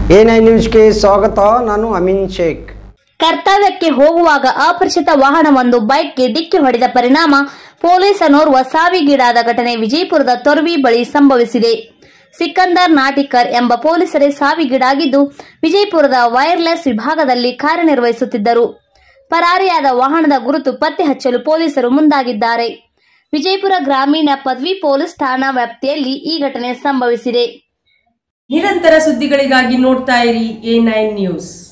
A nine ನ್ಯೂಸ್ಗೆ ಸ್ವಾಗತ ನಾನು ಅಮೀನ್ ಶೇಖ್ ಕರ್ತವ್ಯಕ್ಕೆ ಹೋಗುವಾಗ ಅಪರಿಚಿತ ವಾಹನವೊಂದು ಬೈಕ್ಗೆ ಡಿಕ್ಕಿ ಹೊಡೆದ ಪರಿಣಾಮ ಪೊಲೀಸನೋರ್ವ ಸಾವಿಗೀಡಾದ ಘಟನೆ ವಿಜಯಪುರದ ತೊರ್ವಿ ಬಳಿ ಸಂಭವಿಸಿದೆ ಸಿಕಂದರ್ ನಾಟಿಕರ್ ಎಂಬ ಪೊಲೀಸರೇ ಸಾವಿಗೀಡಾಗಿದ್ದು ವಿಜಯಪುರದ ವೈರ್ಲೆಸ್ ವಿಭಾಗದಲ್ಲಿ ಕಾರ್ಯನಿರ್ವಹಿಸುತ್ತಿದ್ದರು ಪರಾರಿಯಾದ ವಾಹನದ ಗುರುತು ಪತ್ತೆ ಹಚ್ಚಲು ಪೊಲೀಸರು ಮುಂದಾಗಿದ್ದಾರೆ ವಿಜಯಪುರ ಗ್ರಾಮೀಣ ಪದವಿ ಪೊಲೀಸ್ ಠಾಣಾ ವ್ಯಾಪ್ತಿಯಲ್ಲಿ ಈ ಘಟನೆ ಸಂಭವಿಸಿದೆ ನಿರಂತರ ಸುದ್ದಿಗಳಿಗಾಗಿ ನೋಡ್ತಾ ಇರಿ ಎ ನೈನ್ ನ್ಯೂಸ್